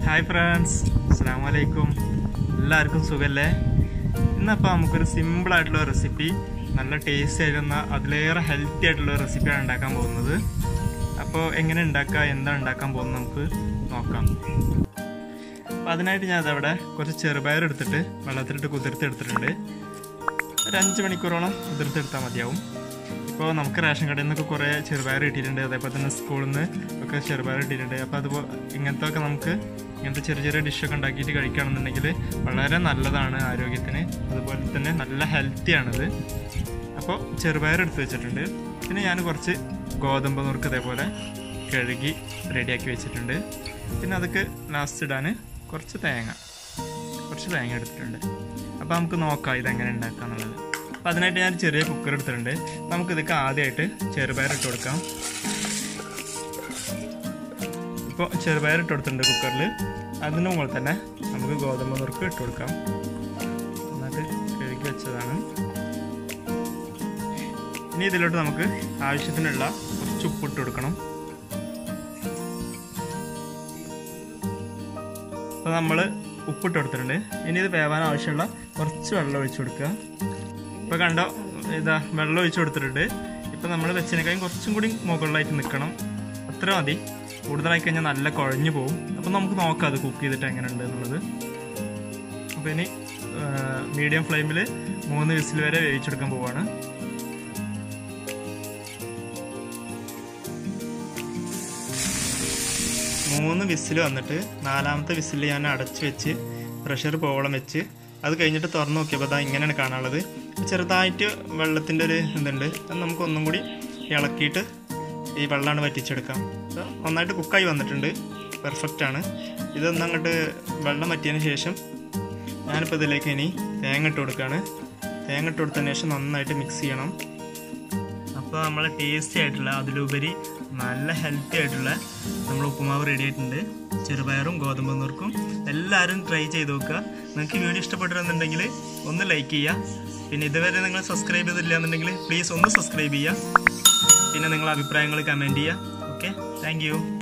hi friends അസ്സാം വലൈക്കും എല്ലാവർക്കും സുഖല്ലേ ഇന്നപ്പോൾ നമുക്കൊരു സിമ്പിൾ ആയിട്ടുള്ള റെസിപ്പി നല്ല ടേസ്റ്റി ആയിരുന്ന അതിലേറെ ഹെൽത്തി ആയിട്ടുള്ള റെസിപ്പിയാണ് ഉണ്ടാക്കാൻ പോകുന്നത് അപ്പോൾ എങ്ങനെ ഉണ്ടാക്കുക എന്താ ഉണ്ടാക്കാൻ പോകുന്നത് നമുക്ക് നോക്കാം അപ്പോൾ അതിനായിട്ട് ഞാൻ അതവിടെ കുറച്ച് ചെറുപയർ എടുത്തിട്ട് വെള്ളത്തിലിട്ട് കുതിർത്തെടുത്തിട്ടുണ്ട് ഒരു അഞ്ച് മണിക്കൂറോളം കുതിർത്തെടുത്താൽ മതിയാവും ഇപ്പോൾ നമുക്ക് റേഷൻ കടയിൽ നിന്നൊക്കെ കുറേ ചെറുപയർ കിട്ടിയിട്ടുണ്ട് അതേപോലെ തന്നെ സ്കൂളിൽ നിന്ന് ഒക്കെ ചെറുപയർ കിട്ടിയിട്ടുണ്ട് അപ്പോൾ അതുപോലെ ഇങ്ങനത്തെ ഒക്കെ നമുക്ക് ഇങ്ങനത്തെ ചെറിയ ചെറിയ ഡിഷൊക്കെ ഉണ്ടാക്കിയിട്ട് കഴിക്കുകയാണെന്നുണ്ടെങ്കിൽ വളരെ നല്ലതാണ് ആരോഗ്യത്തിന് അതുപോലെ തന്നെ നല്ല ഹെൽത്തിയാണിത് അപ്പോൾ ചെറുപയർ എടുത്ത് വെച്ചിട്ടുണ്ട് പിന്നെ ഞാൻ കുറച്ച് ഗോതമ്പ് നുറുക്ക് ഇതേപോലെ കഴുകി റെഡിയാക്കി വെച്ചിട്ടുണ്ട് പിന്നെ അതൊക്കെ ലാസ്റ്റ് ഇടാൻ കുറച്ച് തേങ്ങ കുറച്ച് തേങ്ങ എടുത്തിട്ടുണ്ട് അപ്പോൾ നമുക്ക് നോക്കാം ഇതെങ്ങനെ ഉണ്ടാക്കുക എന്നുള്ളത് അപ്പോൾ അതിനായിട്ട് ഞാൻ ചെറിയ കുക്കർ എടുത്തിട്ടുണ്ട് നമുക്കിതൊക്കെ ആദ്യമായിട്ട് ചെറുപയർ ഇട്ട് കൊടുക്കാം ഇപ്പോൾ ചെറുപയർ ഇട്ട് കൊടുത്തിട്ടുണ്ട് കുക്കറിൽ അതിന് മുകളിൽ തന്നെ നമുക്ക് ഗോതമ്പ് നുറുക്ക് ഇട്ട് കൊടുക്കാം എന്നിട്ട് കഴുകി വെച്ചതാണ് ഇനി ഇതിലോട്ട് നമുക്ക് ആവശ്യത്തിനുള്ള കുറച്ച് ഉപ്പിട്ട് കൊടുക്കണം അപ്പോൾ നമ്മൾ ഉപ്പിട്ട് കൊടുത്തിട്ടുണ്ട് ഇനി ഇത് വേവാൻ ആവശ്യമുള്ള കുറച്ച് വെള്ളം ഒഴിച്ചു കൊടുക്കുക ഇപ്പോൾ കണ്ടോ ഇതാ വെള്ളം ഒഴിച്ചു കൊടുത്തിട്ടുണ്ട് ഇപ്പോൾ നമ്മൾ വെച്ചതിനേക്കാളും കുറച്ചും കൂടി മുകളിലായിട്ട് നിൽക്കണം അത്ര മതി കൂടുതലായി കഴിഞ്ഞാൽ നല്ല കുഴഞ്ഞു പോകും അപ്പോൾ നമുക്ക് നോക്കാം അത് കുക്ക് ചെയ്തിട്ട് എങ്ങനെ ഉണ്ട് എന്നുള്ളത് അപ്പോൾ ഇനി മീഡിയം ഫ്ലെയിമിൽ മൂന്ന് വിസിൽ വരെ വേവിച്ചെടുക്കാൻ പോവാണ് മൂന്ന് വിസിൽ വന്നിട്ട് നാലാമത്തെ വിസിൽ ഞാൻ അടച്ചു വെച്ച് പ്രഷർ പോവളം വെച്ച് അത് കഴിഞ്ഞിട്ട് തുറന്നു നോക്കിയപ്പോൾ അതാ ഇങ്ങനെയാണ് കാണാനുള്ളത് ചെറുതായിട്ട് വെള്ളത്തിൻ്റെ ഒരു ഇതുണ്ട് അത് നമുക്ക് ഒന്നും കൂടി ഇളക്കിയിട്ട് ഈ വെള്ളമാണ് വറ്റിച്ചെടുക്കാം അപ്പോൾ നന്നായിട്ട് കുക്കായി വന്നിട്ടുണ്ട് പെർഫെക്റ്റ് ആണ് ഇതൊന്നും അങ്ങോട്ട് വെള്ളം വറ്റിയതിന് ശേഷം ഞാനിപ്പോൾ ഇതിലേക്ക് ഇനി തേങ്ങ ഇട്ട് കൊടുക്കുകയാണ് തേങ്ങ ഇട്ട് കൊടുത്തതിന് ശേഷം നന്നായിട്ട് മിക്സ് ചെയ്യണം അപ്പോൾ നമ്മൾ ടേസ്റ്റി ആയിട്ടുള്ള അതിലുപരി നല്ല ഹെൽത്തി ആയിട്ടുള്ള നമ്മൾ ഉപ്പുമാവ് റെഡി ആയിട്ടുണ്ട് ചെറുപയറും ഗോതമ്പ് നുറുക്കും എല്ലാവരും ട്രൈ ചെയ്ത് നോക്കുക നിങ്ങൾക്ക് ഈ വീഡിയോ ഇഷ്ടപ്പെട്ടിരുന്നുണ്ടെങ്കിൽ ഒന്ന് ലൈക്ക് ചെയ്യുക പിന്നെ ഇതുവരെ നിങ്ങൾ സബ്സ്ക്രൈബ് ചെയ്തില്ല എന്നുണ്ടെങ്കിൽ പ്ലീസ് ഒന്ന് സബ്സ്ക്രൈബ് ചെയ്യുക പിന്നെ നിങ്ങളുടെ അഭിപ്രായങ്ങൾ കമൻറ്റ് ചെയ്യുക ഓക്കെ താങ്ക്